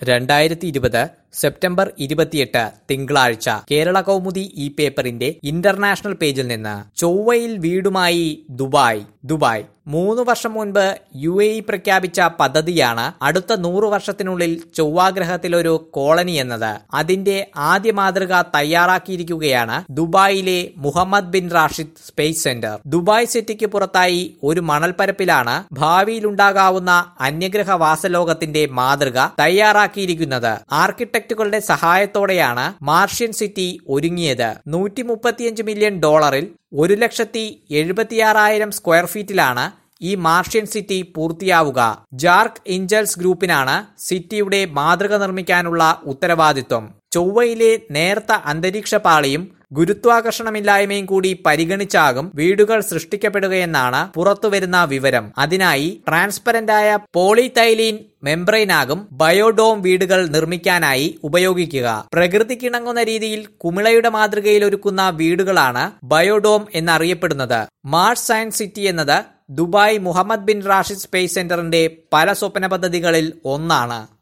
രണ്ടായിരത്തി ഇരുപത് സെപ്റ്റംബർ ഇരുപത്തിയെട്ട് തിങ്കളാഴ്ച കേരള കൗമുദി ഈ പേപ്പറിന്റെ ഇന്റർനാഷണൽ പേജിൽ നിന്ന് ചൊവ്വയിൽ വീടുമായി ദുബായ് ദുബായ് മൂന്ന് വർഷം മുൻപ് യു എ ഇ പ്രഖ്യാപിച്ച പദ്ധതിയാണ് അടുത്ത നൂറ് വർഷത്തിനുള്ളിൽ ചൊവ്വാഗ്രഹത്തിൽ ഒരു കോളനി എന്നത് അതിന്റെ ആദ്യ മാതൃക തയ്യാറാക്കിയിരിക്കുകയാണ് ദുബായിലെ Mohammed bin Rashid space centre Dubai സിറ്റിക്ക് പുറത്തായി ഒരു മണൽപ്പരപ്പിലാണ് ഭാവിയിലുണ്ടാകാവുന്ന അന്യഗ്രഹ വാസലോകത്തിന്റെ മാതൃക തയ്യാറാക്കിയിരിക്കുന്നത് ആർക്കിടെക്റ്റുകളുടെ സഹായത്തോടെയാണ് മാർഷ്യൻ സിറ്റി ഒരുങ്ങിയത് നൂറ്റി മുപ്പത്തിയഞ്ച് മില്യൺ ഡോളറിൽ ഒരു ലക്ഷത്തി എഴുപത്തിയാറായിരം സ്ക്വയർ ഫീറ്റിലാണ് ഈ മാർഷ്യൻ സിറ്റി പൂർത്തിയാവുക ജാർക്ക് ഇഞ്ചൽസ് ഗ്രൂപ്പിനാണ് സിറ്റിയുടെ മാതൃക നിർമ്മിക്കാനുള്ള ഉത്തരവാദിത്വം ചൊവ്വയിലെ നേർത്ത അന്തരീക്ഷ പാളിയും ഗുരുത്വാകർഷണമില്ലായ്മയും കൂടി പരിഗണിച്ചാകും വീടുകൾ സൃഷ്ടിക്കപ്പെടുകയെന്നാണ് പുറത്തുവരുന്ന വിവരം അതിനായി ട്രാൻസ്പെറന്റായ പോളിതൈലീൻ മെംബ്രെയിനാകും ബയോഡോം വീടുകൾ നിർമ്മിക്കാനായി ഉപയോഗിക്കുക പ്രകൃതിക്കിണങ്ങുന്ന രീതിയിൽ കുമിളയുടെ മാതൃകയിൽ ഒരുക്കുന്ന വീടുകളാണ് ബയോഡോം എന്നറിയപ്പെടുന്നത് മാർസ് സയൻസ് സിറ്റി എന്നത് Dubai Mohammed bin Rashid space സെന്ററിന്റെ പല സ്വപ്ന പദ്ധതികളിൽ ഒന്നാണ്